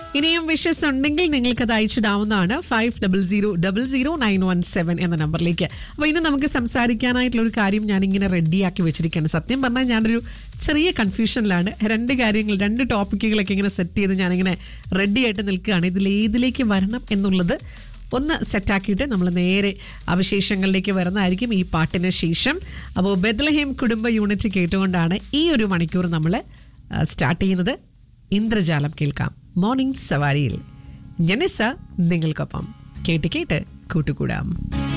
ഇനിയും വിഷസ് ഉണ്ടെങ്കിൽ നിങ്ങൾക്ക് അത് അയച്ചിടാവുന്നതാണ് five double zero double zero nine one seven എന്ന നമ്പറിലേക്ക് അപ്പോൾ ഇന്ന് നമുക്ക് സംസാരിക്കാനായിട്ടുള്ള ഒരു കാര്യം ഞാനിങ്ങനെ റെഡിയാക്കി വെച്ചിരിക്കുകയാണ് സത്യം പറഞ്ഞാൽ ഞാനൊരു ചെറിയ കൺഫ്യൂഷനിലാണ് രണ്ട് കാര്യങ്ങൾ രണ്ട് ടോപ്പിക്കുകളൊക്കെ ഇങ്ങനെ സെറ്റ് ചെയ്ത് ഞാനിങ്ങനെ റെഡി ആയിട്ട് നിൽക്കുകയാണ് ഇതിൽ ഏതിലേക്ക് വരണം എന്നുള്ളത് ഒന്ന് സെറ്റാക്കിയിട്ട് നമ്മൾ നേരെ അവശേഷങ്ങളിലേക്ക് വരുന്നതായിരിക്കും ഈ പാട്ടിന് ശേഷം അപ്പോൾ ബെദ്ലഹേം കുടുംബ യൂണിറ്റ് കേട്ടുകൊണ്ടാണ് ഈ ഒരു മണിക്കൂർ നമ്മൾ സ്റ്റാർട്ട് ചെയ്യുന്നത് ഇന്ദ്രജാലം കേൾക്കാം മോർണിംഗ് സവാരിയിൽ ജനിസ നിങ്ങൾക്കൊപ്പം കേട്ട് കേട്ട് കൂട്ടുകൂടാം